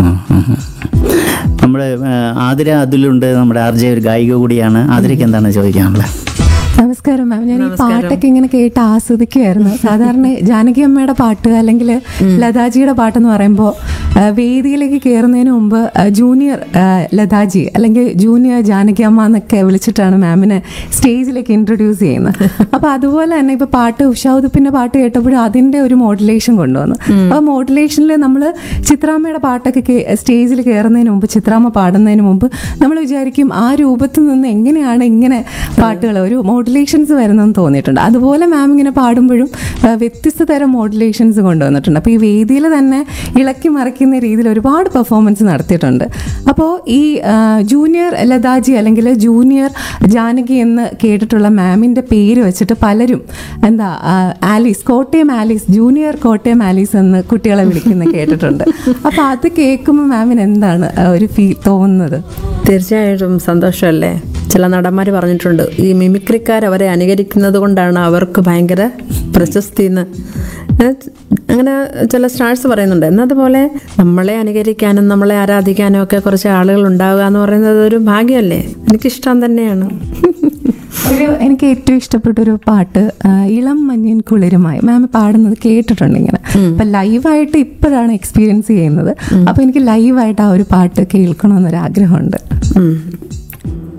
നമ്മുടെ ആതിര അതിലുണ്ട് നമ്മുടെ ആർ ജെ ഒരു ഗായിക കൂടിയാണ് ആതിരയ്ക്ക് എന്താണ് ചോദിക്കാനുള്ളത് നമസ്കാരം മാം ഞാൻ ഈ പാട്ടൊക്കെ ഇങ്ങനെ കേട്ട് ആസ്വദിക്കുമായിരുന്നു സാധാരണ ജാനകി അമ്മയുടെ പാട്ട് അല്ലെങ്കിൽ ലതാജിയുടെ പാട്ടെന്ന് പറയുമ്പോൾ വേദിയിലേക്ക് കയറുന്നതിന് മുമ്പ് ആ, ജൂനിയർ ആ, ലതാജി അല്ലെങ്കിൽ ജൂനിയർ ജാനകി അമ്മ എന്നൊക്കെ വിളിച്ചിട്ടാണ് മാമിനെ സ്റ്റേജിലേക്ക് ഇൻട്രൊഡ്യൂസ് ചെയ്യുന്നത് അപ്പോൾ അതുപോലെ തന്നെ ഇപ്പോൾ പാട്ട് ഉഷാദുപ്പിൻ്റെ പാട്ട് കേട്ടപ്പോഴും അതിൻ്റെ ഒരു മോഡുലേഷൻ കൊണ്ടുവന്നു അപ്പോൾ മോഡുലേഷനിൽ നമ്മൾ ചിത്രാമ്മയുടെ പാട്ടൊക്കെ കേ- സ്റ്റേജിൽ കയറുന്നതിന് മുമ്പ് ചിത്രാമ്മ പാടുന്നതിന് മുമ്പ് നമ്മൾ വിചാരിക്കും ആ രൂപത്തിൽ നിന്ന് എങ്ങനെയാണ് ഇങ്ങനെ പാട്ടുകൾ ഒരു മോഡുലേഷൻസ് വരുന്നതെന്ന് തോന്നിയിട്ടുണ്ട് അതുപോലെ മാം ഇങ്ങനെ പാടുമ്പോഴും ആ, വ്യത്യസ്ത തരം മോഡുലേഷൻസ് കൊണ്ടുവന്നിട്ടുണ്ട് അപ്പോൾ ഈ വേദിയിൽ തന്നെ ഇളക്കി മറിക്കുന്ന രീതിയിൽ ഒരുപാട് പെർഫോമൻസ് നടത്തിയിട്ടുണ്ട് അപ്പോൾ ഈ ആ, ജൂനിയർ ലതാജി അല്ലെങ്കിൽ ജൂനിയർ ജാനകി എന്ന് കേട്ടിട്ടുള്ള മാമിൻ്റെ പേര് വെച്ചിട്ട് പലരും എന്താ ആ, Alice Kottayam Alice junior Kottayam Alice എന്ന് കുട്ടികളെ വിളിക്കുന്ന കേട്ടിട്ടുണ്ട് അപ്പോൾ അത് കേൾക്കുമ്പോൾ മാമിന് എന്താണ് ആ, ഒരു ഫീ തോന്നുന്നത് തീർച്ചയായിട്ടും സന്തോഷമല്ലേ ചില നടന്മാർ പറഞ്ഞിട്ടുണ്ട് ഈ മിമിക്രിക്കാർ അവരെ അനുകരിക്കുന്നത് കൊണ്ടാണ് അവർക്ക് ഭയങ്കര പ്രശസ്തി എന്ന് ഏ, അങ്ങനെ ചില സ്റ്റാർസ് പറയുന്നുണ്ട് എന്നതുപോലെ നമ്മളെ അനുകരിക്കാനും നമ്മളെ ആരാധിക്കാനും ഒക്കെ കുറച്ച് ആളുകൾ ഉണ്ടാവുക എന്ന് പറയുന്നത് ഒരു ഭാഗ്യമല്ലേ എനിക്കിഷ്ടം തന്നെയാണ് ഒരു എനിക്ക് ഏറ്റവും ഇഷ്ടപ്പെട്ട ഒരു പാട്ട് ആ, ഇളം മഞ്ഞിൻ കുളിരുമായി മാം പാടുന്നത് കേട്ടിട്ടുണ്ട് ഇങ്ങനെ അപ്പൊ ലൈവായിട്ട് ഇപ്പോഴാണ് എക്സ്പീരിയൻസ് ചെയ്യുന്നത് അപ്പൊ എനിക്ക് ലൈവായിട്ട് ആ ഒരു പാട്ട് കേൾക്കണമെന്നൊരു ആഗ്രഹമുണ്ട് ഉം.